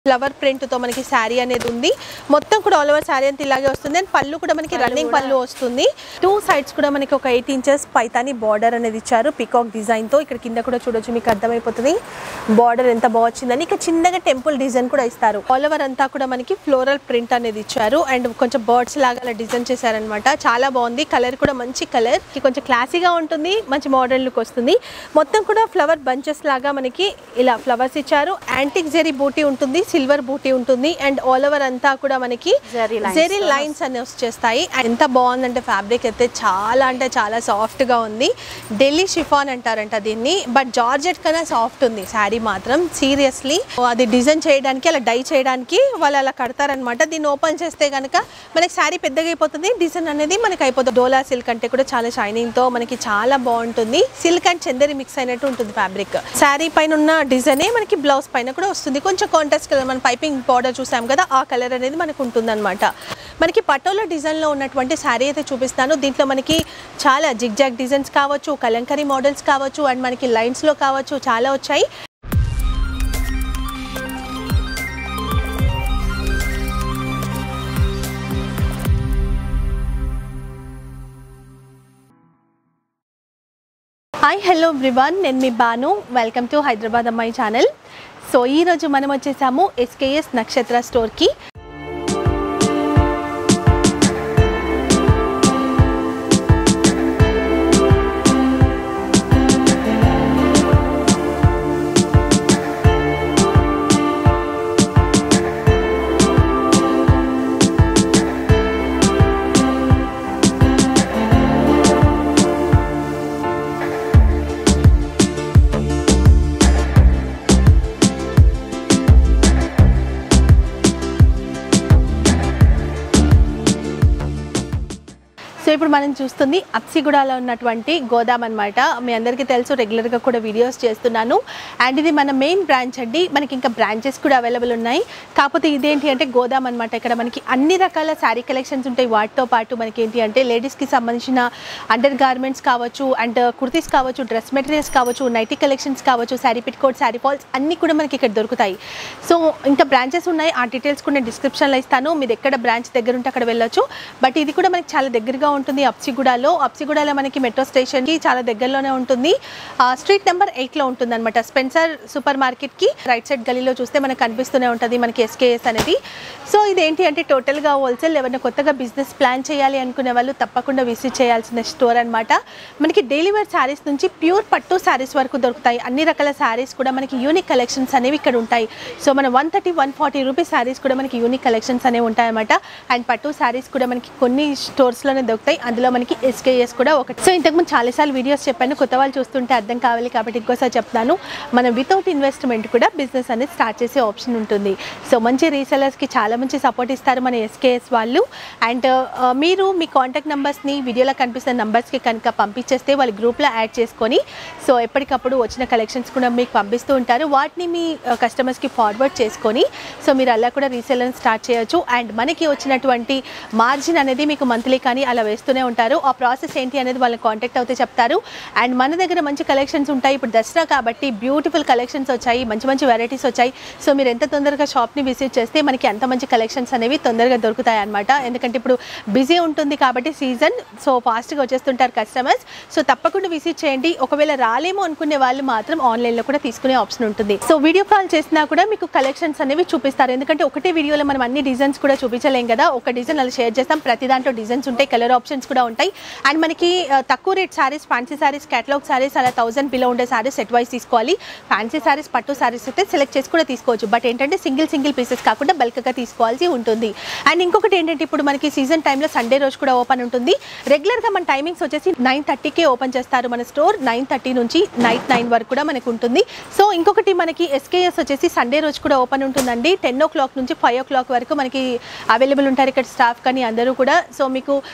Flower print తో మనకి శారీ అనేది ఉంది మొత్తం కూడా ఆల్ ఓవర్ శారీ అంతా ఇలాగే వస్తుంది అండ్ పళ్ళు కూడా మనకి రన్నింగ్ పళ్ళు వస్తుంది టూ సైడ్స్ కూడా మనకి ఒక ఎయిట్ ఇంచెస్ పైతాని బార్డర్ అనేది ఇచ్చారు పికాక్ డిజైన్ తో ఇక్కడ కింద కూడా చూడొచ్చు మీకు అర్థమైపోతుంది బార్డర్ ఎంత బాగా వచ్చిందని ఇక చిన్నగా టెంపుల్ డిజైన్ కూడా ఇస్తారు ఆల్ ఓవర్ అంతా కూడా మనకి ఫ్లోరల్ ప్రింట్ అనేది ఇచ్చారు అండ్ కొంచెం బర్డ్స్ లాగా అలా డిజైన్ చేశారనమాట చాలా బాగుంది కలర్ కూడా మంచి కలర్ కొంచెం క్లాసీగా ఉంటుంది మంచి మోడర్న్ లుక్ వస్తుంది మొత్తం కూడా ఫ్లవర్ బంచెస్ లాగా మనకి ఇలా ఫ్లవర్స్ ఇచ్చారు యాంటిక్ జెరీ బూటీ ఉంటుంది సిల్వర్ బూటీ ఉంటుంది అండ్ ఆల్ ఓవర్ అంతా కూడా మనకి Zari lines జెరీ తో లైన్స్ అనే వచ్చేస్తాయి ఎంత బాగుందంటే ఫ్యాబ్రిక్ అయితే చాలా అంటే చాలా సాఫ్ట్ గా ఉంది ఢిల్లీ షిఫాన్ అంటారంట దీన్ని బట్ జార్జెట్ కన్నా సాఫ్ట్ ఉంది శారీ మాత్రం సీరియస్లీ అది డిజైన్ చేయడానికి అలా డై చేయడానికి వాళ్ళు అలా కడతారనమాట దీన్ని ఓపెన్ చేస్తే కనుక మనకి శారీ పెద్దగా అయిపోతుంది డిజైన్ అనేది మనకి అయిపోతుంది డోలా సిల్క్ అంటే కూడా చాలా షైనింగ్ తో మనకి చాలా బాగుంటుంది సిల్క్ అండ్ చందరి మిక్స్ అయినట్టు ఉంటుంది ఫ్యాబ్రిక్ శారీ పైన ఉన్న డిజైనే మనకి బ్లౌజ్ పైన కూడా వస్తుంది కొంచెం కాంట్రాస్ట్ కలర్ మన పైపింగ్ బార్డర్ చూసాం కదా ఆ కలర్ అనేది మనకు ఉంటుంది మనకి పటోలా డిజైన్లో ఉన్నటువంటి శారీ అయితే చూపిస్తాను దీంట్లో మనకి చాలా జిగ్జాగ్ డిజైన్స్ కావచ్చు కలంకరీ మోడల్స్ కావచ్చు అండ్ మనకి లైన్స్లో కావచ్చు చాలా వచ్చాయి హాయ్ హలో బ్రివాన్ నేను మీ Banu welcome to Hyderabad Ammayi channel so ఈరోజు మనం వచ్చేసాము ఎస్కేఎస్ నక్షత్ర స్టోర్కి సో ఇప్పుడు మనం చూస్తుంది అప్సిగూడలో ఉన్నటువంటి గోదాం అనమాట మీ అందరికీ తెలుసు రెగ్యులర్గా కూడా వీడియోస్ చేస్తున్నాను అండ్ ఇది మన మెయిన్ బ్రాంచ్ అండి మనకి ఇంకా బ్రాంచెస్ కూడా అవైలబుల్ ఉన్నాయి కాకపోతే ఇదేంటి అంటే గోదాం అనమాట ఇక్కడ మనకి అన్ని రకాల శారీ కలెక్షన్స్ ఉంటాయి వాటితో పాటు మనకి ఏంటి అంటే లేడీస్కి సంబంధించిన అండర్ గార్మెంట్స్ కావచ్చు అండ్ కుర్తీస్ కావచ్చు డ్రెస్ మెటీరియల్స్ కావచ్చు నైటీ కలెక్షన్స్ కావచ్చు sari petticoat sari falls అన్నీ కూడా మనకి ఇక్కడ దొరుకుతాయి సో ఇంకా బ్రాంచెస్ ఉన్నాయి ఆ డీటెయిల్స్ కూడా నేను డిస్క్రిప్షన్లో ఇస్తాను మీరు ఎక్కడ బ్రాంచ్ దగ్గర ఉంటే అక్కడ వెళ్ళొచ్చు బట్ ఇది కూడా మనకి చాలా దగ్గరగా ఉంటుంది అప్సిగూడలో అప్సిగూడలో మనకి మెట్రో స్టేషన్కి చాలా దగ్గరలోనే ఉంటుంది ఆ, స్ట్రీట్ నెంబర్ ఎయిట్లో ఉంటుంది అనమాట స్పెన్సర్ సూపర్ మార్కెట్కి రైట్ సైడ్ గలీలో చూస్తే మనకు కనిపిస్తూనే ఉంటుంది మనకి ఎస్కేఎస్ అనేది సో ఇదేంటి అంటే టోటల్గా హోల్సేల్ ఎవరైనా కొత్తగా బిజినెస్ ప్లాన్ చేయాలి అనుకునే వాళ్ళు తప్పకుండా విజిట్ చేయాల్సిన స్టోర్ అనమాట మనకి డైలీ వేర్ శారీస్ నుంచి ప్యూర్ పట్టు శారీస్ వరకు దొరుకుతాయి అన్ని రకాల శారీస్ కూడా మనకి యూనిక్ కలెక్షన్స్ అనేవి ఇక్కడ ఉంటాయి సో మన one thirty one forty rupees saris కూడా మనకి యూనిక్ కలెక్షన్స్ అనేవి ఉంటాయన్నమాట అండ్ పట్టు శారీస్ కూడా మనకి కొన్ని స్టోర్స్లోనే దొరుకుతాయి అందులో మనకి ఎస్కేఎస్ కూడా ఒకటి సో ఇంతకుముందు చాలాసార్లు వీడియోస్ చెప్పాను కొత్త వాళ్ళు చూస్తుంటే అర్థం కావాలి కాబట్టి ఇంకోసారి చెప్తాను మనం వితౌట్ ఇన్వెస్ట్మెంట్ కూడా బిజినెస్ అనేది స్టార్ట్ చేసే ఆప్షన్ ఉంటుంది సో మంచి రీసెలర్స్కి చాలా మంచి సపోర్ట్ ఇస్తారు మన ఎస్కేఎస్ వాళ్ళు అండ్ మీరు మీ కాంటాక్ట్ నెంబర్స్ని వీడియోలో కనిపిస్తున్న నెంబర్స్కి కనుక పంపించేస్తే వాళ్ళు గ్రూప్లో యాడ్ చేసుకొని సో ఎప్పటికప్పుడు వచ్చిన కలెక్షన్స్ కూడా మీకు పంపిస్తూ ఉంటారు వాటిని మీ కస్టమర్స్కి ఫార్వర్డ్ చేసుకొని సో మీరు అలా కూడా రీసేలర్ స్టార్ట్ చేయొచ్చు అండ్ మనకి వచ్చినటువంటి మార్జిన్ అనేది మీకు మంత్లీ కానీ అలా వేస్తూనే ఉంటారు ఆ ప్రాసెస్ ఏంటి అనేది వాళ్ళని కాంటాక్ట్ అవుతే చెప్తారు అండ్ మన దగ్గర మంచి కలెక్షన్స్ ఉంటాయి ఇప్పుడు దసరా కాబట్టి బ్యూటిఫుల్ కలెక్షన్స్ వచ్చాయి మంచి మంచి వెరైటీస్ వచ్చాయి సో మీరు ఎంత తొందరగా షాప్ని విజిట్ చేస్తే మనకి అంత మంచి కలెక్షన్స్ అనేవి తొందరగా దొరుకుతాయి అనమాట ఎందుకంటే ఇప్పుడు బిజీ ఉంటుంది కాబట్టి సీజన్ సో ఫాస్ట్గా వచ్చేస్తుంటారు కస్టమర్స్ సో తప్పకుండా విజిట్ చేయండి ఒకవేళ రాలేమో అనుకునే వాళ్ళు మాత్రం ఆన్లైన్లో కూడా తీసుకునే ఆప్షన్ ఉంటుంది సో వీడియో కాల్ చేసినా కూడా మీకు కలెక్షన్స్ అనేవి చూపిస్తారు ఎందుకంటే ఒకటే వీడియోలో మనం అన్ని డిజైన్స్ కూడా చూపించలేం కదా ఒక డిజైన్ అలా షేర్ చేస్తాం ప్రతి దాంట్లో డిజైన్స్ ఉంటాయి కలర్ ఆప్షన్స్ కూడా ఉంటాయి అండ్ మనకి ఆ, తక్కువ rate saris fancy saris catalogue saris అలా థౌసండ్ బిలో ఉండే సారీస్ సెట్ వైస్ తీసుకోవాలి ఫ్యాన్సీ సారీస్ పట్టు సారీస్ అయితే సెలెక్ట్ చేసి కూడా తీసుకోవచ్చు బట్ ఏంటంటే సింగిల్ సింగిల్ పీసెస్ కాకుండా బల్క్గా తీసుకోవాల్సి ఉంటుంది అండ్ ఇంకొకటి ఏంటంటే ఇప్పుడు మనకి సీజన్ టైంలో సండే రోజు కూడా ఓపెన్ ఉంటుంది రెగ్యులర్గా మన టైమింగ్స్ వచ్చేసి నైన్ థర్టీకే ఓపెన్ చేస్తారు మన స్టోర్ నైన్ థర్టీ నుంచి నైట్ నైన్ వరకు కూడా మనకు ఉంటుంది సో ఇంకొకటి మనకి ఎస్కేఎస్ వచ్చేసి సండే రోజు కూడా ఓపెన్ ఉంటుందండి టెన్ ఓ క్లాక్ నుంచి ఫైవ్ ఓ క్లాక్ వరకు మనకి అవైలబుల్ ఉంటారు ఇక్కడ స్టాఫ్ కానీ అందరూ కూడా సో మీకు చాలా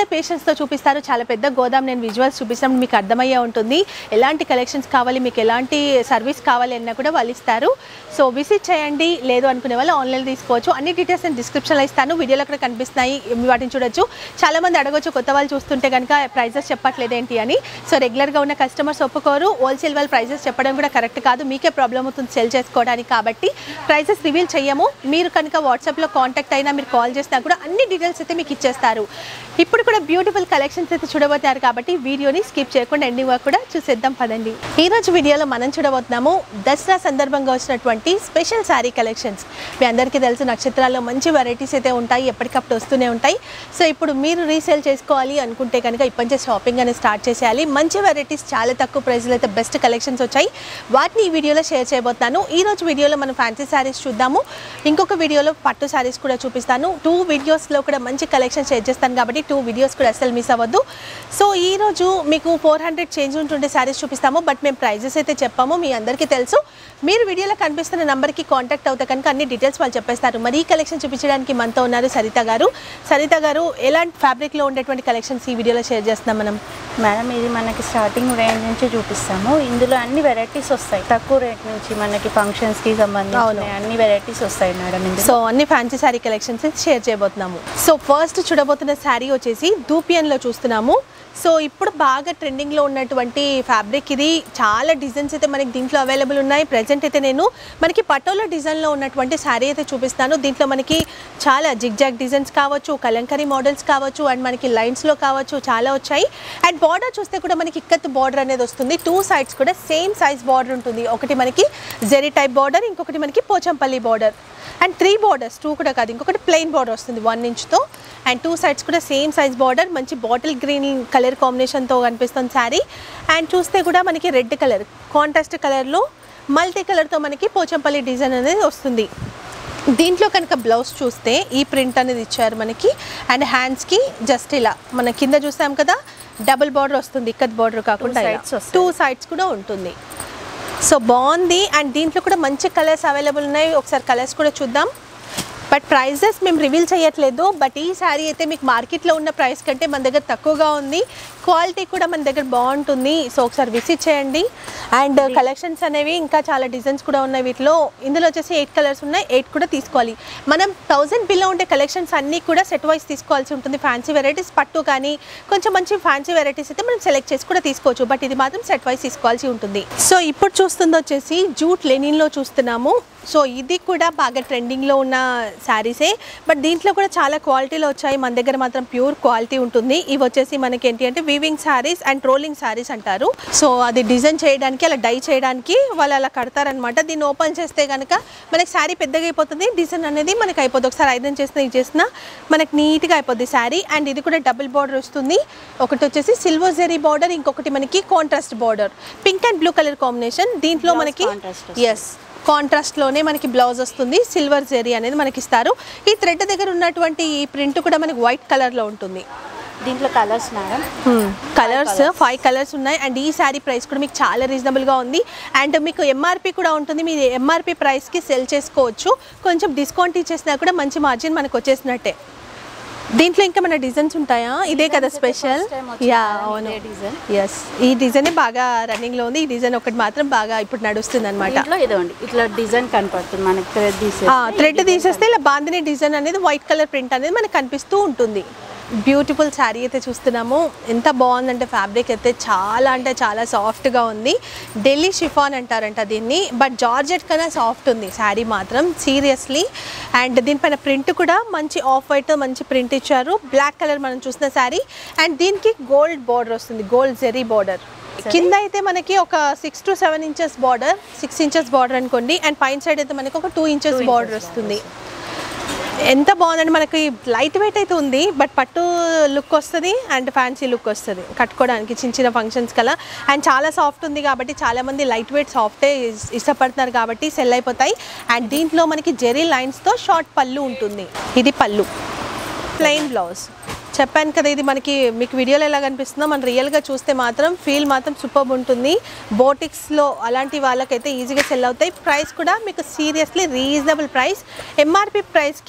పేషెన్స్తో చూపిస్తారు చాలా పెద్ద గోదాం నేను విజువల్స్ చూపిస్తాను మీకు అర్థమయ్యే ఉంటుంది ఎలాంటి కలెక్షన్స్ కావాలి మీకు ఎలాంటి సర్వీస్ కావాలి అన్నా కూడా వాళ్ళు ఇస్తారు సో విజిట్ చేయండి లేదు అనుకునే వాళ్ళు ఆన్లైన్ తీసుకోవచ్చు అన్ని డీటెయిల్స్ నేను డిస్క్రిప్షన్లో ఇస్తాను వీడియోలో కూడా కనిపిస్తున్నాయి వాటిని చూడొచ్చు చాలా మంది అడగొచ్చు కొత్త వాళ్ళు చూస్తుంటే కనుక ప్రైజెస్ చెప్పట్లేదేంటి అని సో రెగ్యులర్గా ఉన్న కస్టమర్స్ ఒప్పుకోరు హోల్సేల్ వాళ్ళు ప్రైజెస్ చెప్పడం కూడా కరెక్ట్ కాదు మీకే ప్రాబ్లం అవుతుంది సెల్ చేసుకోవడానికి కాబట్టి ప్రైజెస్ రివీల్ చేయము మీరు కనుక వాట్సాప్లో కాంటాక్ట్ అయినా మీరు కాల్ చేసినా కూడా అన్ని డీటెయిల్స్ అయితే మీకు ఇచ్చేస్తారు ఇప్పుడు కూడా బ్యూటిఫుల్ కలెక్షన్స్ అయితే చూడబోతున్నారు కాబట్టి వీడియోని స్కిప్ చేయకుండా ఎండింగ్ వరకు కూడా చూసేద్దాం పదండి ఈ రోజు వీడియోలో మనం చూడబోతున్నాము దసరా సందర్భంగా వచ్చినటువంటి స్పెషల్ శారీ కలెక్షన్స్ మీ అందరికీ తెలుసు నక్షత్రాల్లో మంచి వెరైటీస్ అయితే ఉంటాయి ఎప్పటికప్పుడు వస్తూనే ఉంటాయి సో ఇప్పుడు మీరు రీసేల్ చేసుకోవాలి అనుకుంటే కనుక ఇప్పటి నుంచే షాపింగ్ అనేది స్టార్ట్ చేసేయాలి మంచి వెరైటీస్ చాలా తక్కువ ప్రైస్లో అయితే బెస్ట్ కలెక్షన్స్ వచ్చాయి వాటిని ఈ వీడియోలో షేర్ చేయబోతున్నాను ఈ రోజు వీడియోలో మనం ఫ్యాన్సీ శారీస్ చూద్దాము ఇంకొక వీడియోలో పట్టు శారీస్ కూడా చూపిస్తాను టూ వీడియోస్లో కూడా మంచి కలెక్షన్ షేర్ చేస్తాను కాబట్టి టూ వీడియోస్ కూడా అస్సలు మిస్ అవ్వద్దు సో ఈ రోజు మీకు ఫోర్ హండ్రెడ్ చేంజ్ ఉంటుండే శారీస్ చూపిస్తాము బట్ మేము ప్రైజెస్ అయితే చెప్పాము మీ అందరికీ తెలుసు మీరు వీడియోలో కనిపిస్తున్న నెంబర్కి కాంటాక్ట్ అవుతే కనుక అన్ని డీటెయిల్స్ వాళ్ళు చెప్పేస్తారు మరి ఈ కలెక్షన్ చూపించడానికి మనతో ఉన్నారు సరిత గారు సరిత గారు ఎలాంటి ఫ్యాబ్రిక్లో ఉండేటువంటి కలెక్షన్స్ ఈ వీడియోలో షేర్ చేస్తున్నాం మనం మేడం ఇది మనకి స్టార్టింగ్ రేంజ్ నుంచి చూపిస్తాము ఇందులో అన్ని వెరైటీస్ వస్తాయి తక్కువ రేట్ నుంచి మనకి ఫంక్షన్స్ కి సంబంధించిన అవును. అన్ని వెరైటీస్ వస్తాయి మేడం ఇందులో సో అన్ని ఫ్యాన్సీ శారీ కలెక్షన్స్ షేర్ చేయబోతున్నాము సో ఫస్ట్ చూడబోతున్న శారీ వచ్చేసి దూపియన్లో చూస్తున్నాము సో ఇప్పుడు బాగా ట్రెండింగ్లో ఉన్నటువంటి ఫ్యాబ్రిక్ ఇది చాలా డిజైన్స్ అయితే మనకి దీంట్లో అవైలబుల్ ఉన్నాయి ప్రజెంట్ అయితే నేను మనకి పటోలా డిజైన్లో ఉన్నటువంటి శారీ అయితే చూపిస్తాను దీంట్లో మనకి చాలా జిగ్జాగ్ డిజైన్స్ కావచ్చు కలంకరీ మోడల్స్ కావచ్చు అండ్ మనకి లైన్స్లో కావచ్చు చాలా వచ్చాయి అండ్ బార్డర్ చూస్తే కూడా మనకి ఇక్కత్ బార్డర్ అనేది వస్తుంది టూ సైడ్స్ కూడా సేమ్ సైజ్ బార్డర్ ఉంటుంది ఒకటి మనకి జెరీ టైప్ బార్డర్ ఇంకొకటి మనకి Pochampally border and three borders two కూడా కాదు ఇంకొకటి ప్లెయిన్ బార్డర్ వస్తుంది వన్ ఇంచ్తో అండ్ టూ సైడ్స్ కూడా సేమ్ సైజ్ బార్డర్ మంచి బాటిల్ గ్రీన్ కలర్ కాంబినేషన్తో కనిపిస్తుంది శారీ అండ్ చూస్తే కూడా మనకి రెడ్ కలర్ కాంట్రాస్ట్ కలర్లో మల్టీ కలర్తో మనకి పోచంపల్లి డిజైన్ అనేది వస్తుంది దీంట్లో కనుక బ్లౌజ్ చూస్తే ఈ ప్రింట్ అనేది ఇచ్చారు మనకి అండ్ హ్యాండ్స్కి జస్ట్ ఇలా మన కింద చూసాం కదా డబుల్ బార్డర్ వస్తుంది ఇక్కత్ బార్డర్ కాకుండా sides వస్తాయి. టూ సైడ్స్ కూడా ఉంటుంది సో బాగుంది అండ్ దీంట్లో కూడా మంచి కలర్స్ అవైలబుల్ ఉన్నాయి ఒకసారి కలర్స్ కూడా చూద్దాం బట్ ప్రైజెస్ మేము రివీల్ చేయట్లేదు బట్ ఈ శారీ అయితే మీకు మార్కెట్లో ఉన్న ప్రైస్ కంటే మన దగ్గర తక్కువగా ఉంది క్వాలిటీ కూడా మన దగ్గర బాగుంటుంది సో ఒకసారి విజిట్ చేయండి అండ్ కలెక్షన్స్ అనేవి ఇంకా చాలా డిజైన్స్ కూడా ఉన్నాయి వీటిలో ఇందులో వచ్చేసి ఎయిట్ కలర్స్ ఉన్నాయి ఎయిట్ కూడా తీసుకోవాలి మనం థౌజండ్ బిల్లో ఉండే కలెక్షన్స్ అన్నీ కూడా సెట్ వైస్ తీసుకోవాల్సి ఉంటుంది ఫ్యాన్సీ వెరైటీస్ పట్టు కానీ కొంచెం మంచి ఫ్యాన్సీ వెరైటీస్ అయితే మనం సెలెక్ట్ చేసి కూడా తీసుకోవచ్చు బట్ ఇది మాత్రం సెట్ వైస్ తీసుకోవాల్సి ఉంటుంది సో ఇప్పుడు చూస్తుంది వచ్చేసి జూట్ లెనిన్లో చూస్తున్నాము సో ఇది కూడా బాగా ట్రెండింగ్లో ఉన్న శారీసే బట్ దీంట్లో కూడా చాలా క్వాలిటీలో వచ్చాయి మన దగ్గర మాత్రం ప్యూర్ క్వాలిటీ ఉంటుంది ఇవి వచ్చేసి మనకి ఏంటి అంటే weaving saris and trolling saris అంటారు సో అది డిజైన్ చేయడానికి అలా డై చేయడానికి వాళ్ళు అలా కడతారనమాట దీన్ని ఓపెన్ చేస్తే కనుక మనకి శారీ పెద్దగా అయిపోతుంది డిజైన్ అనేది మనకి అయిపోతుంది ఒకసారి ఐరన్ చేసిన ఇది చేసిన మనకి నీట్గా అయిపోద్ది శారీ అండ్ ఇది కూడా డబుల్ బార్డర్ వస్తుంది ఒకటి వచ్చేసి సిల్వర్ జెరీ బార్డర్ ఇంకొకటి మనకి contrast border pink and blue colour combination దీంట్లో Blouse మనకి contrast వస్తుంది. ఎస్ కాంట్రాస్ట్లోనే మనకి బ్లౌజ్ వస్తుంది సిల్వర్ జెరీ అనేది మనకి ఇస్తారు ఈ థ్రెడ్ దగ్గర ఉన్నటువంటి ఈ ప్రింట్ కూడా మనకి వైట్ కలర్లో ఉంటుంది దీంట్లో colours madam colours five colours ఉన్నాయి అండ్ ఈ శారీ ప్రైస్ కూడా మీకు చాలా రీజనబుల్గా ఉంది అండ్ మీకు ఎంఆర్పి కూడా ఉంటుంది మీరు ఎంఆర్పి ప్రైస్కి సెల్ చేసుకోవచ్చు కొంచెం డిస్కౌంట్ ఇచ్చేసినా కూడా మంచి మార్జిన్ మనకు వచ్చేసినట్టే దీంట్లో ఇంకా మన డిజైన్స్ ఉంటాయా ఇదే కదా స్పెషల్ యా అవును డిజైన్ ఎస్ ఈ డిజైన్ బాగా రన్నింగ్లో ఉంది ఈ డిజైన్ ఒకటి మాత్రం బాగా ఇప్పుడు నడుస్తుంది అనమాట దీంట్లో ఇదండి ఇట్లా డిజైన్ కనపడుతుంది మనకి థ్రెడ్ తీసే థ్రెడ్ తీసేస్తే ఇలా బాందిని డిజైన్ అనేది వైట్ కలర్ ప్రింట్ అనేది మనకు కనిపిస్తూ ఉంటుంది బ్యూటిఫుల్ శారీ అయితే చూస్తున్నాము ఎంత బాగుందంటే ఫ్యాబ్రిక్ అయితే చాలా అంటే చాలా సాఫ్ట్గా ఉంది ఢిల్లీ షిఫాన్ అంటారంట దీన్ని బట్ జార్జెట్ కన్నా సాఫ్ట్ ఉంది శారీ మాత్రం సీరియస్లీ అండ్ దీనిపైన ప్రింట్ కూడా మంచి ఆఫ్ వైట్ మంచి ప్రింట్ ఇచ్చారు బ్లాక్ కలర్ మనం చూసిన శారీ అండ్ దీనికి గోల్డ్ బార్డర్ వస్తుంది గోల్డ్ జెరీ బార్డర్ కింద అయితే మనకి ఒక six to seven inches border six inches border అనుకోండి అండ్ పైన సైడ్ అయితే మనకి ఒక టూ ఇంచెస్ బార్డర్ వస్తుంది ఎంత బాగుందండి మనకి లైట్ వెయిట్ అయితే ఉంది బట్ పట్టు లుక్ వస్తుంది అండ్ ఫ్యాన్సీ లుక్ వస్తుంది కట్టుకోవడానికి చిన్న చిన్న ఫంక్షన్స్ కలా అండ్ చాలా సాఫ్ట్ ఉంది కాబట్టి చాలా మంది లైట్ వెయిట్ సాఫ్టే ఇస్- ఇష్టపడుతున్నారు కాబట్టి సెల్ అయిపోతాయి అండ్ దీంట్లో మనకి జెరీ లైన్స్తో షార్ట్ పళ్ళు ఉంటుంది ఇది పళ్ళు ప్లెయిన్ బ్లౌజ్ చెప్పాను కదా ఇది మనకి మీకు వీడియోలో ఎలా కనిపిస్తుందో మనం రియల్గా చూస్తే మాత్రం ఫీల్ మాత్రం సూపర్ ఉంటుంది బోటిక్స్లో అలాంటి వాళ్ళకైతే ఈజీగా సెల్ అవుతాయి ప్రైస్ కూడా మీకు సీరియస్లీ రీజనబుల్ ప్రైస్ ఎంఆర్పి ప్రైస్కి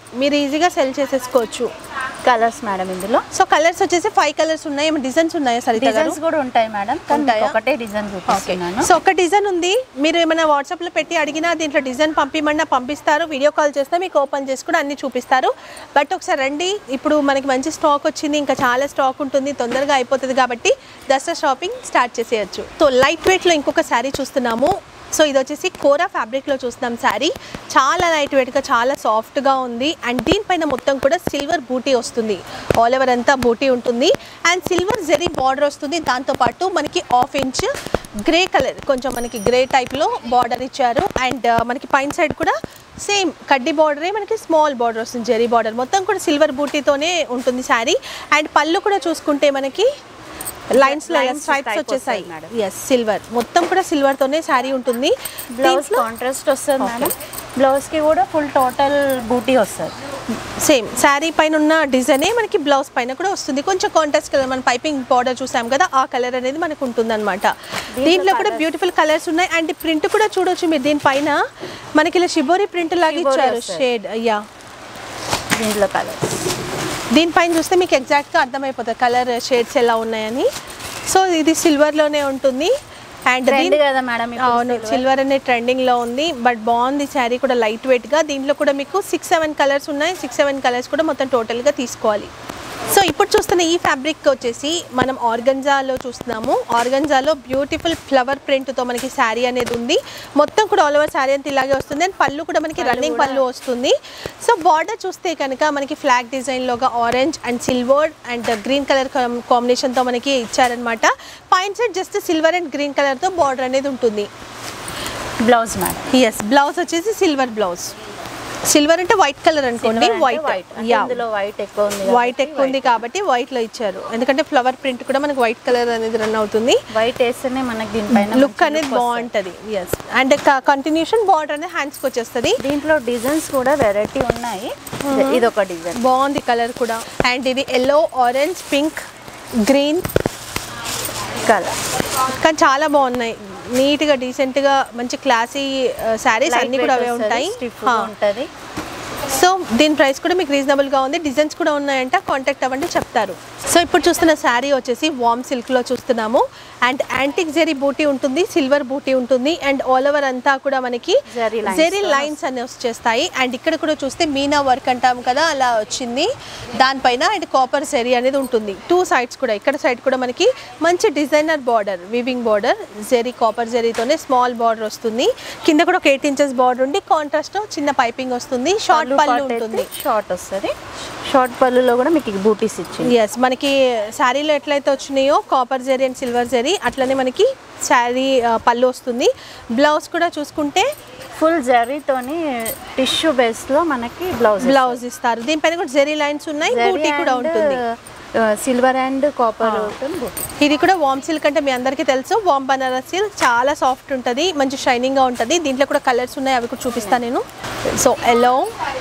మీరు ఈజీగా సెల్ చేసేసుకోవచ్చు కలర్స్ మేడం ఇందులో సో కలర్స్ వచ్చేసి ఫైవ్ కలర్స్ ఉన్నాయి ఏమైనా డిజైన్స్ ఉన్నాయా సరిత గారు డిజైన్స్ కూడా ఉంటాయి మేడం కానీ మీకు ఉంటాయా? ఒకటే డిజైన్ చూపిస్తున్నాను సో ఒక డిజైన్ ఉంది మీరు ఏమైనా వాట్సాప్లో పెట్టి అడిగినా దీంట్లో డిజైన్ పంపిమన్నా పంపిస్తారు వీడియో కాల్ చేస్తే మీకు ఓపెన్ చేసి కూడా అన్ని చూపిస్తారు బట్ ఒకసారి రండి ఇప్పుడు మనకి మంచి స్టాక్ వచ్చింది ఇంకా చాలా స్టాక్ ఉంటుంది తొందరగా అయిపోతుంది కాబట్టి దసరా షాపింగ్ స్టార్ట్ చేసేయచ్చు సో లైట్ వెయిట్లో ఇంకొక శారీ చూస్తున్నాము సో ఇది వచ్చేసి కోరా ఫ్యాబ్రిక్లో చూస్తున్నాం శారీ చాలా లైట్ వెయిట్గా చాలా సాఫ్ట్గా ఉంది అండ్ దీనిపైన మొత్తం కూడా సిల్వర్ బూటీ వస్తుంది ఆల్ ఓవర్ అంతా బూటీ ఉంటుంది అండ్ సిల్వర్ జెరీ బార్డర్ వస్తుంది దాంతోపాటు మనకి హాఫ్ ఇంచ్ గ్రే కలర్ కొంచెం మనకి గ్రే టైప్లో బార్డర్ ఇచ్చారు అండ్ మనకి పైన సైడ్ కూడా సేమ్ కడ్డీ బార్డరే మనకి స్మాల్ బార్డర్ వస్తుంది జెరీ బార్డర్ మొత్తం కూడా సిల్వర్ బూటీతోనే ఉంటుంది శారీ అండ్ పళ్ళు కూడా చూసుకుంటే మనకి లైన్స్ Lines స్ట్రైప్స్ type వచ్చేసాయి వస్తాయి మేడం. ఎస్ సిల్వర్ మొత్తం కూడా సిల్వర్ తోనే శారీ ఉంటుంది బ్లౌజ్ దీంట్లో కాంట్రాస్ట్ వస్తుంది మేడం బ్లౌజ్ కి కూడా ఫుల్ టోటల్ బూటీ వస్తుంది సేమ్ శారీ పైన ఉన్న డిజైనే మనకి బ్లౌజ్ పైన కూడా వస్తుంది కొంచెం కాంట్రాస్ట్ కలర్ మన పైపింగ్ బార్డర్ చూసాం కదా ఆ కలర్ అనేది మనకు ఉంటుంది అనమాట దీంట్లో కూడా బ్యూటిఫుల్ కలర్స్ ఉన్నాయి అండ్ ప్రింట్ కూడా చూడొచ్చు మీరు దీనిపైన మనకి ఇలా షిబోరి ప్రింట్ లాగా షిబోరి ఇచ్చారు వస్తది. షేడ్ అయ్యా దీంట్లో కలర్స్ దీనిపైన చూస్తే మీకు ఎగ్జాక్ట్గా అర్థమైపోతుంది కలర్ షేడ్స్ ఎలా ఉన్నాయని సో ఇది సిల్వర్లోనే ఉంటుంది అండ్ ట్రెండ్ కదా మేడం ఇప్పుడు అవును సిల్వర్ అనే ట్రెండింగ్ లో ఉంది బట్ బాగుంది శారీ కూడా లైట్ వెయిట్ గా దీంట్లో కూడా మీకు సిక్స్ సెవెన్ కలర్స్ ఉన్నాయి సిక్స్ సెవెన్ కలర్స్ కూడా మొత్తం టోటల్ గా తీసుకోవాలి సో ఇప్పుడు చూస్తున్న ఈ ఫ్యాబ్రిక్ వచ్చేసి మనం ఆర్గంజాలో చూస్తున్నాము ఆర్గంజాలో బ్యూటిఫుల్ ఫ్లవర్ ప్రింట్తో మనకి శారీ అనేది ఉంది మొత్తం కూడా ఆల్ ఓవర్ శారీ అంతా ఇలాగే వస్తుంది అండ్ పళ్ళు కూడా మనకి రన్నింగ్ పళ్ళు వస్తుంది సో బార్డర్ చూస్తే కనుక మనకి ఫ్లాగ్ డిజైన్లోగా orange and silver and green colour కాంబినేషన్తో మనకి ఇచ్చారనమాట పైన side just silver and green కలర్తో బార్డర్ అనేది ఉంటుంది బ్లౌజ్ మేడం ఎస్ బ్లౌజ్ వచ్చేసి సిల్వర్ బ్లౌజ్ సిల్వర్ అంటే వైట్ కలర్ అనుకోండి వైట్ యా ఇందులో వైట్ ఎక్కువ ఉంది వైట్ ఎక్కువ ఉంది కాబట్టి వైట్ లో ఇచ్చారు ఎందుకంటే ఫ్లవర్ ప్రింట్ కూడా మనకి వైట్ కలర్ అనేది రన్ అవుతుంది వైట్ వేస్తేనే మనకి దీనిపైన లుక్ అనేది బాగుంటది ఎస్ అండ్ కంటిన్యూషన్ బార్డర్ అనేది హ్యాండ్స్ కి వచ్చేస్తుంది దీంట్లో డిజైన్స్ కూడా వెరైటీ ఉన్నాయి ఇది ఒక డిజైన్ బాగుంది కలర్ కూడా అండ్ ఇది yellow orange pink green colour కానీ చాలా బాగున్నాయి నీట్ గా డీసెంట్ గా మంచి క్లాసీ శారీస్ అన్ని కూడా అవే ఉంటాయి హా. ఉంటుంది సో దీని ప్రైస్ కూడా మీకు రీజనబుల్గా ఉంది డిజైన్స్ కూడా ఉన్నాయంట కాంటాక్ట్ అవ్వండి చెప్తారు సో ఇప్పుడు చూస్తున్న శారీ వచ్చేసి వామ్ సిల్క్లో చూస్తున్నాము అండ్ యాంటిక్ జెరీ బూటీ ఉంటుంది సిల్వర్ బూటీ ఉంటుంది అండ్ ఆల్ ఓవర్ అంతా కూడా మనకి Zari lines జెరీ తో లైన్స్ అనేవి వచ్చేస్తాయి అండ్ ఇక్కడ కూడా చూస్తే మీనా వర్క్ అంటాం కదా అలా వచ్చింది దానిపైన అండ్ కాపర్ జెరీ అనేది ఉంటుంది టూ సైడ్స్ కూడా ఇక్కడ సైడ్ కూడా మనకి మంచి designer border weaving border zari copper జెరీతోనే స్మాల్ బార్డర్ వస్తుంది కింద కూడా ఒక ఎయిట్ ఇంచెస్ బార్డర్ ఉండి కాంట్రాస్ట్ చిన్న పైపింగ్ వస్తుంది షార్ట్ పళ్ళు ఉంటుంది షార్ట్ వస్తుంది షార్ట్ పళ్ళులో కూడా మీకు బూటీస్ ఇచ్చింది ఎస్ మనకి శారీలో ఎట్లయితే వచ్చినాయో copper zari and silver zari అట్లనే మనకి శారీ ఆ, పళ్ళు వస్తుంది బ్లౌజ్ కూడా చూసుకుంటే ఫుల్ జరీతోని టిష్యూ బేస్ లో మనకి బ్లౌజ్ బ్లౌజ్ ఇస్తారు దీనిపైన కూడా జరీ లైన్స్ ఉన్నాయి బూటీ కూడా ఉంటుంది సిల్వర్ అండ్ కాపర్ బూటీ ఇది కూడా వామ్ సిల్క్ అంటే మీ అందరికీ తెలుసు వామ్ బనారస్ సిల్క్ చాలా సాఫ్ట్ ఉంటుంది మంచి షైనింగ్గా ఉంటుంది దీంట్లో కూడా కలర్స్ ఉన్నాయి అవి కూడా చూపిస్తాను నేను సో ఎల్లో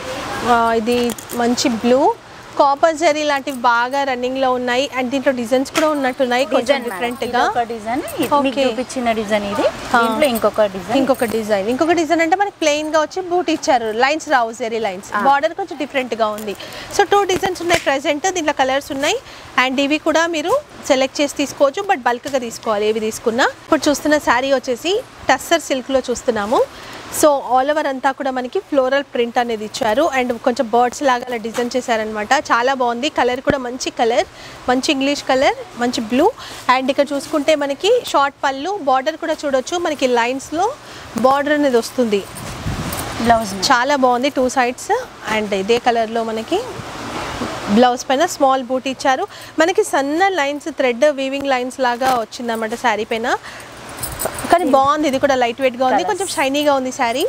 ఇది మంచి బ్లూ కాపర్ జరీ లాంటివి బాగా రన్నింగ్ లో ఉన్నాయి అండ్ దీంట్లో డిజైన్స్ కూడా ఉన్నట్టున్నాయి కొంచెం డిఫరెంట్ గా ఒక డిజైన్ మీకు Okay. చూపించిన డిజైన్ ఇది దీంట్లో ఇంకొక డిజైన్ ఇంకొక డిజైన్ ఇంకొక డిజైన్ అంటే మనకి ప్లెయిన్ గా వచ్చి బూట్ ఇచ్చారు లైన్స్ రావు జెరీ లైన్స్ బార్డర్ కొంచెం డిఫరెంట్ గా ఉంది సో టూ డిజైన్స్ ఉన్నాయి ప్రెసెంట్ దీంట్లో కలర్స్ ఉన్నాయి అండ్ ఇవి కూడా మీరు సెలెక్ట్ చేసి తీసుకోవచ్చు బట్ బల్క్ గా తీసుకోవాలి ఏవి తీసుకున్నా ఇప్పుడు చూస్తున్న శారీ వచ్చేసి టస్సర్ సిల్క్ లో చూస్తున్నాము సో ఆల్ ఓవర్ అంతా కూడా మనకి ఫ్లోరల్ ప్రింట్ అనేది ఇచ్చారు అండ్ కొంచెం బర్డ్స్ లాగా అలా డిజైన్ చేశారనమాట చాలా బాగుంది కలర్ కూడా మంచి కలర్ మంచి ఇంగ్లీష్ కలర్ మంచి బ్లూ అండ్ ఇక్కడ చూసుకుంటే మనకి షార్ట్ పళ్ళు బార్డర్ కూడా చూడొచ్చు మనకి లైన్స్లో బార్డర్ అనేది వస్తుంది బ్లౌజ్ చాలా బాగుంది టూ సైడ్స్ అండ్ ఇదే కలర్లో మనకి బ్లౌజ్ పైన స్మాల్ బూట్ ఇచ్చారు మనకి సన్న లైన్స్ థ్రెడ్ వీవింగ్ లైన్స్ లాగా వచ్చిందన్నమాట శారీ పైన కానీ బాగుంది ఇది కూడా లైట్ వెయిట్గా ఉంది Colours. కొంచెం షైనీగా ఉంది శారీ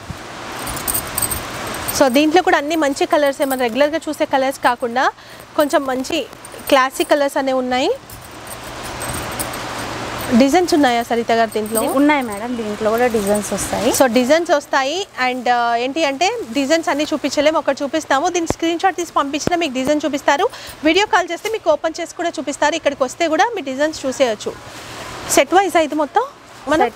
సో దీంట్లో కూడా అన్ని మంచి కలర్స్ మనం రెగ్యులర్గా చూసే కలర్స్ కాకుండా కొంచెం మంచి క్లాసిక్ కలర్స్ అనేవి ఉన్నాయి డిజైన్స్ ఉన్నాయా సరిత గారు దీంట్లో ఉన్నాయి మేడం దీంట్లో కూడా డిజైన్స్ వస్తాయి సో డిజైన్స్ వస్తాయి అండ్ ఏంటి అంటే డిజైన్స్ అన్ని చూపించలేము ఒకటి చూపిస్తాము దీని స్క్రీన్ షాట్ తీసి పంపించినా మీకు డిజైన్ చూపిస్తారు వీడియో కాల్ చేస్తే మీకు ఓపెన్ చేసి కూడా చూపిస్తారు ఇక్కడికి వస్తే కూడా మీ డిజైన్స్ చూసేయచ్చు సెట్ వైజ్ అయితే మొత్తం మనం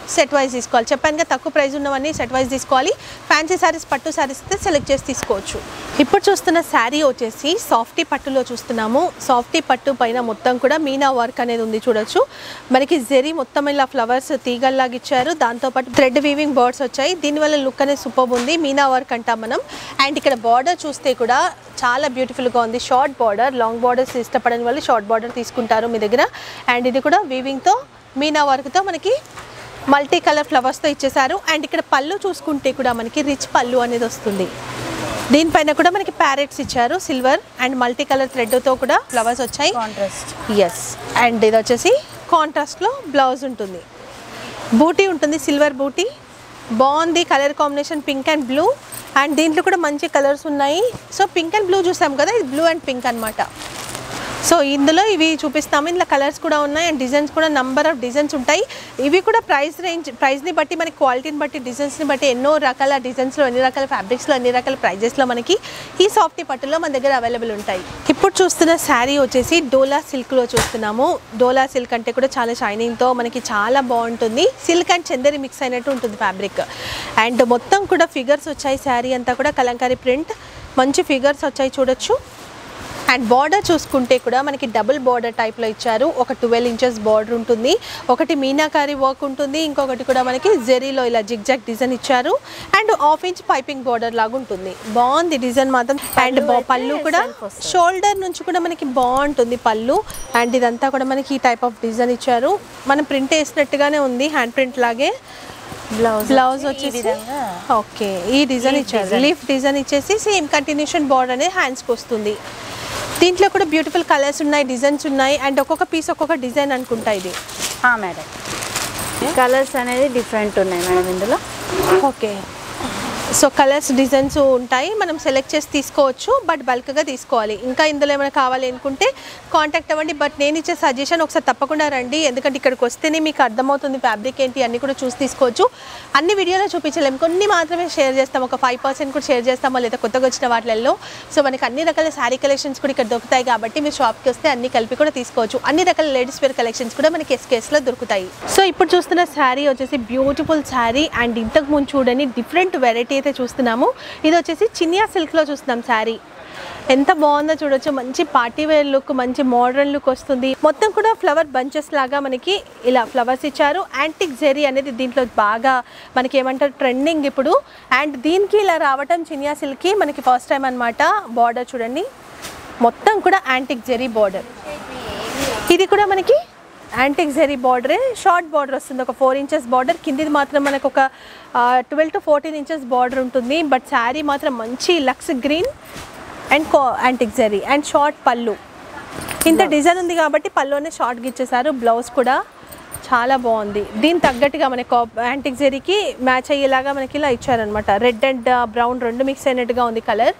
సెట్ వైజ్ తీసుకోవాలి చెప్పాను కదా తక్కువ ప్రైస్ ఉన్నవన్నీ సెట్ వైజ్ తీసుకోవాలి ఫ్యాన్సీ శారీస్ పట్టు శారీస్ అయితే సెలెక్ట్ చేసి తీసుకోవచ్చు ఇప్పుడు చూస్తున్న శారీ వచ్చేసి సాఫ్టీ పట్టులో చూస్తున్నాము సాఫ్టీ పట్టు పైన మొత్తం కూడా మీనా వర్క్ అనేది ఉంది చూడొచ్చు మనకి జెరీ మొత్తం ఇలా ఫ్లవర్స్ తీగల్లాగా ఇచ్చారు దాంతోపాటు థ్రెడ్ వీవింగ్ బర్డ్స్ వచ్చాయి దీనివల్ల లుక్ అనేది సూపర్ ఉంది మీనా వర్క్ అంటాం మనం అండ్ ఇక్కడ బార్డర్ చూస్తే కూడా చాలా బ్యూటిఫుల్గా ఉంది షార్ట్ బార్డర్ లాంగ్ బార్డర్స్ ఇష్టపడని వాళ్ళు షార్ట్ బార్డర్ తీసుకుంటారు మీ దగ్గర అండ్ ఇది కూడా వీవింగ్తో మీనా వర్క్తో మనకి మల్టీ కలర్ ఫ్లవర్స్తో ఇచ్చేసారు అండ్ ఇక్కడ పళ్ళు చూసుకుంటే కూడా మనకి రిచ్ పళ్ళు అనేది వస్తుంది దీనిపైన కూడా మనకి ప్యారెట్స్ ఇచ్చారు సిల్వర్ అండ్ మల్టీ కలర్ థ్రెడ్తో కూడా ఫ్లవర్స్ వచ్చాయి కాంట్రాస్ట్ ఎస్ అండ్ ఇది వచ్చేసి కాంట్రాస్ట్లో బ్లౌజ్ ఉంటుంది బూటీ ఉంటుంది సిల్వర్ బూటీ బాగుంది colour combination pink and blue and దీంట్లో కూడా మంచి కలర్స్ ఉన్నాయి సో పింక్ అండ్ బ్లూ చూసాం కదా ఇది బ్లూ అండ్ పింక్ అన్నమాట సో ఇందులో ఇవి చూపిస్తాము ఇందులో కలర్స్ కూడా ఉన్నాయి అండ్ డిజైన్స్ కూడా నంబర్ ఆఫ్ డిజైన్స్ ఉంటాయి ఇవి కూడా ప్రైస్ రేంజ్ ప్రైస్ని బట్టి మనకి క్వాలిటీని బట్టి డిజైన్స్ని బట్టి ఎన్నో రకాల డిజైన్స్లో ఎన్ని రకాల ఫ్యాబ్రిక్స్లో అన్ని రకాల ప్రైజెస్లో మనకి ఈ సాఫ్టీ పట్టులో మన దగ్గర అవైలబుల్ ఉంటాయి ఇప్పుడు చూస్తున్న శారీ వచ్చేసి డోలా సిల్క్లో చూస్తున్నాము డోలా సిల్క్ అంటే కూడా చాలా షైనింగ్తో మనకి చాలా బాగుంటుంది సిల్క్ అండ్ చందరి మిక్స్ అయినట్టు ఉంటుంది ఫ్యాబ్రిక్ అండ్ మొత్తం కూడా ఫిగర్స్ వచ్చాయి శారీ అంతా కూడా కలంకారీ ప్రింట్ మంచి ఫిగర్స్ వచ్చాయి చూడొచ్చు అండ్ బార్డర్ చూసుకుంటే కూడా మనకి డబుల్ బార్డర్ టైప్లో ఇచ్చారు ఒక ట్వెల్వ్ ఇంచెస్ బార్డర్ ఉంటుంది ఒకటి మీనాకారి వర్క్ ఉంటుంది ఇంకొకటి కూడా మనకి జెరీలో ఇలా జిగ్జాగ్ డిజైన్ ఇచ్చారు and half inch piping border లాగా ఉంటుంది బాగుంది డిజైన్ మాత్రం అండ్ పళ్ళు అయితే పళ్ళు కూడా self వస్తుంది. షోల్డర్ నుంచి కూడా మనకి బాగుంటుంది పళ్ళు అండ్ ఇదంతా కూడా మనకి ఈ టైప్ ఆఫ్ డిజైన్ ఇచ్చారు మనం ప్రింట్ వేసినట్టుగానే ఉంది హ్యాండ్ ప్రింట్ లాగే బ్లౌజ్ బ్లౌజ్ ఈ వచ్చేసి విధంగా ఓకే ఈ డిజైన్ Leaf ఇచ్చారు design. లీఫ్ డిజైన్ ఇచ్చేసి సేమ్ కంటిన్యూషన్ బార్డర్ అనేది హ్యాండ్స్కి వస్తుంది దీంట్లో కూడా బ్యూటిఫుల్ కలర్స్ ఉన్నాయి డిజైన్స్ ఉన్నాయి అండ్ ఒక్కొక్క పీస్ ఒక్కొక్క డిజైన్ అనుకుంటా ఇది ఆ, మేడం కలర్స్ అనేది డిఫరెంట్ ఉన్నాయి మేడం ఇందులో ఓకే సో కలర్స్ డిజైన్స్ ఉంటాయి మనం సెలెక్ట్ చేసి తీసుకోవచ్చు బట్ బల్క్గా తీసుకోవాలి ఇంకా ఇందులో ఏమైనా కావాలి అనుకుంటే కాంటాక్ట్ అవ్వండి బట్ నేను ఇచ్చే సజెషన్ ఒకసారి తప్పకుండా రండి ఎందుకంటే ఇక్కడికి వస్తేనే మీకు అర్థమవుతుంది ఫ్యాబ్రిక్ ఏంటి అన్నీ కూడా చూసి తీసుకోవచ్చు అన్ని వీడియోలో చూపించలేము కొన్ని మాత్రమే షేర్ చేస్తాం ఒక ఫైవ్ పర్సెంట్ కూడా షేర్ చేస్తామో లేదా కొత్తగా వచ్చిన వాటిల్లో సో మనకి అన్ని రకాల శారీ కలెక్షన్స్ కూడా ఇక్కడ దొరుకుతాయి కాబట్టి మీరు షాప్కి వస్తే అన్ని కలిపి కూడా తీసుకోవచ్చు అన్ని రకాల లేడీస్ వేర్ కలెక్షన్స్ కూడా మనకి ఎస్కేస్లో దొరుకుతాయి సో ఇప్పుడు చూస్తున్న శారీ వచ్చేసి బ్యూటిఫుల్ శారీ అండ్ ఇంతకు ముందు చూడని డిఫరెంట్ వెరైటీ అయితే చూస్తున్నాము ఇది వచ్చేసి చినియా సిల్క్లో చూస్తున్నాం శారీ ఎంత బాగుందో చూడొచ్చు మంచి పార్టీ వేర్ లుక్ మంచి మోడర్న్ లుక్ వస్తుంది మొత్తం కూడా ఫ్లవర్ బంచెస్ లాగా మనకి ఇలా ఫ్లవర్స్ ఇచ్చారు యాంటిక్ జెరీ అనేది దీంట్లో బాగా మనకి ఏమంటారు ట్రెండింగ్ ఇప్పుడు అండ్ దీనికి ఇలా రావటం చినియా సిల్క్కి మనకి ఫస్ట్ టైం అనమాట బార్డర్ చూడండి మొత్తం కూడా యాంటిక్ జెరీ బార్డర్ ఇది కూడా మనకి యాంటిక్ జెరీ బార్డరే షార్ట్ బార్డర్ వస్తుంది ఒక ఫోర్ ఇంచెస్ బార్డర్ కిందిది మాత్రం మనకు ఒక twelve to fourteen inches border ఉంటుంది బట్ శారీ మాత్రం మంచి లక్స్ గ్రీన్ అండ్ కో యాంటిక్ జెరీ అండ్ షార్ట్ పళ్ళు ఇంత డిజైన్ ఉంది కాబట్టి పళ్ళునే షార్ట్గా ఇచ్చేసారు బ్లౌజ్ కూడా చాలా బాగుంది దీని తగ్గట్టుగా మనకి యాంటిక్ జెరీకి మ్యాచ్ అయ్యేలాగా మనకి ఇలా ఇచ్చారనమాట రెడ్ అండ్ బ్రౌన్ రెండు మిక్స్ అయినట్టుగా ఉంది కలర్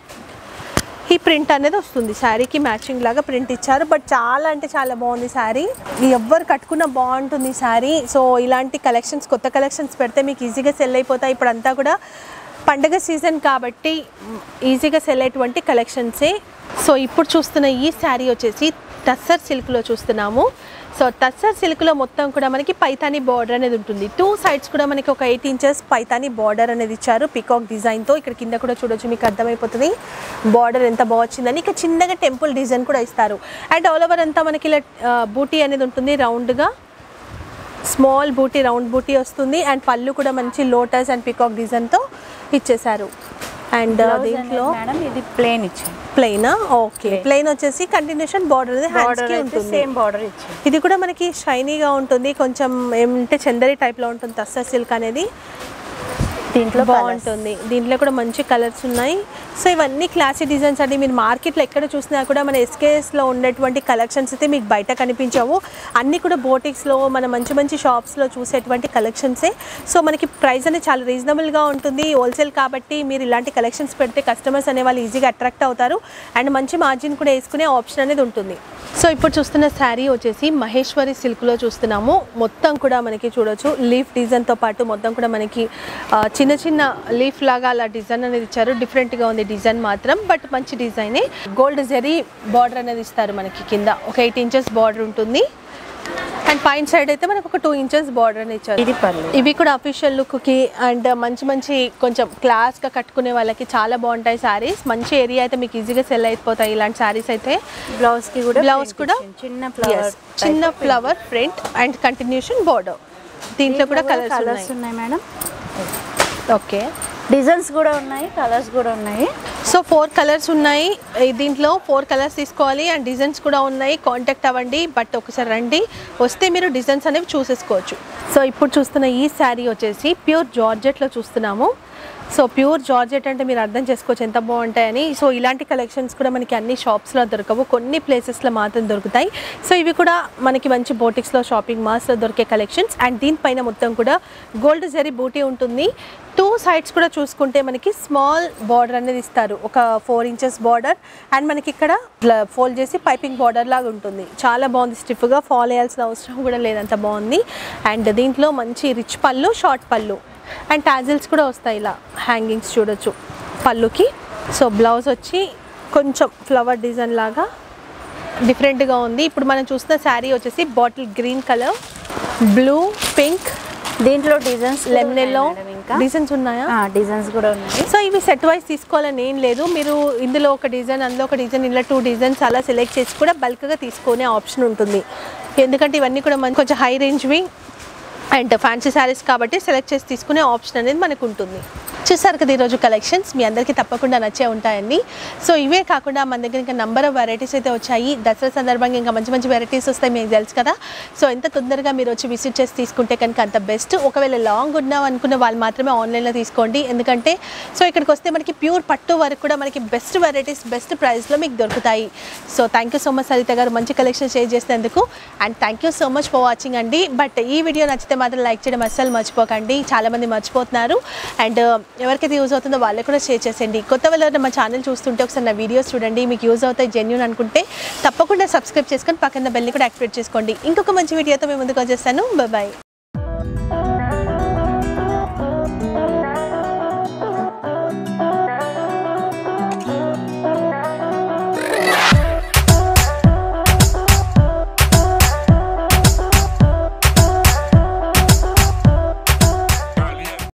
ఈ ప్రింట్ అనేది వస్తుంది శారీకి మ్యాచింగ్ లాగా ప్రింట్ ఇచ్చారు బట్ చాలా అంటే చాలా బాగుంది శారీ ఎవ్వరు కట్టుకున్న బాగుంటుంది శారీ సో ఇలాంటి కలెక్షన్స్ కొత్త కలెక్షన్స్ పెడితే మీకు ఈజీగా సెల్ అయిపోతాయి ఇప్పుడు అంతా కూడా పండగ సీజన్ కాబట్టి ఈజీగా సెల్ అయ్యేటువంటి కలెక్షన్సే సో ఇప్పుడు చూస్తున్న ఈ శారీ వచ్చేసి టస్సర్ సిల్క్లో చూస్తున్నాము సో టస్సర్ సిల్క్లో మొత్తం కూడా మనకి పైతానీ బార్డర్ అనేది ఉంటుంది టూ సైడ్స్ కూడా మనకి ఒక ఎయిట్ ఇంచెస్ పైతానీ బార్డర్ అనేది ఇచ్చారు పికాక్ డిజైన్తో ఇక్కడ కింద కూడా చూడొచ్చు మీకు అర్థమైపోతుంది బార్డర్ ఎంత బాగా వచ్చిందని ఇక చిన్నగా టెంపుల్ డిజైన్ కూడా ఇస్తారు అండ్ ఆల్ ఓవర్ అంతా మనకి ఇలా బూటీ అనేది ఉంటుంది రౌండ్గా స్మాల్ బూటీ రౌండ్ బూటీ వస్తుంది అండ్ పళ్ళు కూడా మంచి లోటస్ అండ్ పికాక్ డిజైన్తో ఇచ్చేసారు అండ్ బ్లౌజ్ దీంట్లో అనేది మేడం ఇది ప్లేన్ ఇచ్చాం ప్లెయిన్ ఓకే ప్లెయిన్ వచ్చేసి కంటిన్యూషన్ బార్డర్ అనేది బార్డర్ హ్యాండ్స్కి అయితే ఉంటుంది సేమ్ బార్డర్ ఇచ్చాం ఇది కూడా మనకి షైనీగా ఉంటుంది కొంచెం ఏమంటే చందరి టైప్లో ఉంటుంది తస్సర్ సిల్క్ అనేది దీంట్లో colours. బాగుంటుంది దీంట్లో కూడా మంచి కలర్స్ ఉన్నాయి సో ఇవన్నీ క్లాసీ డిజైన్స్ అండి మీరు మార్కెట్లో ఎక్కడ చూసినా కూడా మన ఎస్కేఎస్లో ఉండేటువంటి కలెక్షన్స్ అయితే మీకు బయట కనిపించవు అన్నీ కూడా బోటిక్స్లో మన మంచి మంచి షాప్స్లో చూసేటువంటి కలెక్షన్సే సో మనకి ప్రైస్ అనేది చాలా రీజనబుల్గా ఉంటుంది హోల్సేల్ కాబట్టి మీరు ఇలాంటి కలెక్షన్స్ పెడితే కస్టమర్స్ అనే వాళ్ళు ఈజీగా అట్రాక్ట్ అవుతారు అండ్ మంచి మార్జిన్ కూడా వేసుకునే ఆప్షన్ అనేది ఉంటుంది సో ఇప్పుడు చూస్తున్న శారీ వచ్చేసి మహేశ్వరి సిల్క్లో చూస్తున్నాము మొత్తం కూడా మనకి చూడొచ్చు లీఫ్ డిజైన్తో పాటు మొత్తం కూడా మనకి ఆ, చిన్న చిన్న లీఫ్ లాగా అలా డిజైన్ అనేది ఇచ్చారు డిఫరెంట్గా ఉంది డిజైన్ మాత్రం బట్ మంచి డిజైనే గోల్డ్ జరీ బార్డర్ అనేది ఇస్తారు మనకి కింద ఒక ఎయిట్ ఇంచెస్ బార్డర్ ఉంటుంది అండ్ పైన సైడ్ అయితే మనకు ఒక టూ ఇంచెస్ బార్డర్ అని ఇచ్చారు ఇది పళ్ళు ఇవి కూడా అఫీషియల్ లుక్కి అండ్ మంచి మంచి కొంచెం క్లాస్గా కట్టుకునే వాళ్ళకి చాలా బాగుంటాయి శారీస్ మంచి ఏరియా అయితే మీకు ఈజీగా సెల్ అయిపోతాయి ఇలాంటి శారీస్ అయితే బ్లౌజ్ కి కూడా బ్లౌజ్ print కూడా ఇచ్చింది. చిన్న ఫ్లవర్ Yes, చిన్న flower print and continuation border దీంట్లో కూడా కలర్స్ కలర్స్ ఉన్నాయి ఉన్నాయి మేడం ఓకే డిజైన్స్ కూడా ఉన్నాయి కలర్స్ కూడా ఉన్నాయి సో ఫోర్ కలర్స్ ఉన్నాయి ఈ దీంట్లో ఫోర్ కలర్స్ తీసుకోవాలి అండ్ డిజైన్స్ కూడా ఉన్నాయి కాంటాక్ట్ అవ్వండి బట్ ఒకసారి రండి వస్తే మీరు డిజైన్స్ అనేవి చూసేసుకోవచ్చు సో ఇప్పుడు చూస్తున్న ఈ శారీ వచ్చేసి ప్యూర్ జార్జెట్లో చూస్తున్నాము సో ప్యూర్ జార్జెట్ అంటే మీరు అర్థం చేసుకోవచ్చు ఎంత బాగుంటాయని సో ఇలాంటి కలెక్షన్స్ కూడా మనకి అన్ని షాప్స్లో దొరకవు కొన్ని ప్లేసెస్లో మాత్రం దొరుకుతాయి సో ఇవి కూడా మనకి మంచి బోటిక్స్లో షాపింగ్ మాల్స్లో దొరికే కలెక్షన్స్ అండ్ దీనిపైన మొత్తం కూడా గోల్డ్ జరీ బూటీ ఉంటుంది టూ సైడ్స్ కూడా చూసుకుంటే మనకి స్మాల్ బార్డర్ అనేది ఇస్తారు ఒక ఫోర్ ఇంచెస్ బార్డర్ అండ్ మనకి ఇక్కడ ఫోల్డ్ చేసి పైపింగ్ బార్డర్ లాగా ఉంటుంది చాలా బాగుంది స్టిఫ్గా ఫాల్ అయ్యాల్సిన అవసరం కూడా లేదంత బాగుంది అండ్ దీంట్లో మంచి రిచ్ పళ్ళు షార్ట్ పళ్ళు అండ్ టాజిల్స్ కూడా వస్తాయి ఇలా హ్యాంగింగ్స్ చూడొచ్చు పళ్ళుకి సో బ్లౌజ్ వచ్చి కొంచెం ఫ్లవర్ డిజైన్ లాగా డిఫరెంట్గా ఉంది ఇప్పుడు మనం చూస్తున్న శారీ వచ్చేసి bottle green colour blue pink దీంట్లో డిజైన్స్ లెమన్ ఎల్లో ఇంకా డిజైన్స్ ఉన్నాయా డిజైన్స్ కూడా ఉన్నాయి సో ఇవి సెట్ వైజ్ తీసుకోవాలని ఏం లేదు మీరు ఇందులో ఒక డిజైన్ అందులో ఒక డిజైన్ ఇలా టూ డిజైన్స్ అలా సెలెక్ట్ చేసి కూడా బల్క్గా తీసుకునే ఆప్షన్ ఉంటుంది ఎందుకంటే ఇవన్నీ కూడా మన కొంచెం హై రేంజ్వి అండ్ ఫ్యాన్సీ శారీస్ కాబట్టి సెలెక్ట్ చేసి తీసుకునే ఆప్షన్ అనేది మనకు ఉంటుంది చూసారు కదా ఈరోజు కలెక్షన్స్ మీ అందరికీ తప్పకుండా నచ్చే ఉంటాయండి సో ఇవే కాకుండా మన దగ్గర ఇంకా నంబర్ ఆఫ్ వెరైటీస్ అయితే వచ్చాయి దసరా సందర్భంగా ఇంకా మంచి మంచి వెరైటీస్ వస్తాయి మీకు తెలుసు కదా సో ఎంత తొందరగా మీరు వచ్చి విజిట్ చేసి తీసుకుంటే కనుక అంత బెస్ట్ ఒకవేళ లాంగ్ ఉన్నాం అనుకున్న వాళ్ళు మాత్రమే ఆన్లైన్లో తీసుకోండి ఎందుకంటే సో ఇక్కడికి వస్తే మనకి ప్యూర్ పట్టు వరకు కూడా మనకి బెస్ట్ వెరైటీస్ బెస్ట్ ప్రైస్లో మీకు దొరుకుతాయి so thank you so much Saritha garu మంచి కలెక్షన్ షేర్ చేసినందుకు and thank you so much for watching అండి బట్ ఈ వీడియో నచ్చితే మాత్రం లైక్ చేయడం అస్సలు మర్చిపోకండి చాలామంది మర్చిపోతున్నారు అండ్ ఎవరికైతే యూజ్ అవుతుందో వాళ్ళకి కూడా షేర్ చేసేయండి కొత్త వాళ్ళు మా ఛానల్ చూస్తుంటే ఒకసారి నా వీడియోస్ చూడండి మీకు యూజ్ అవుతాయి జెన్యున్ అనుకుంటే తప్పకుండా సబ్స్క్రైబ్ చేసుకొని పక్కన బెల్ని కూడా యాక్టివేట్ చేసుకోండి ఇంకొక మంచి వీడియోతో మేము ముందుకు వచ్చేస్తాను బాయ్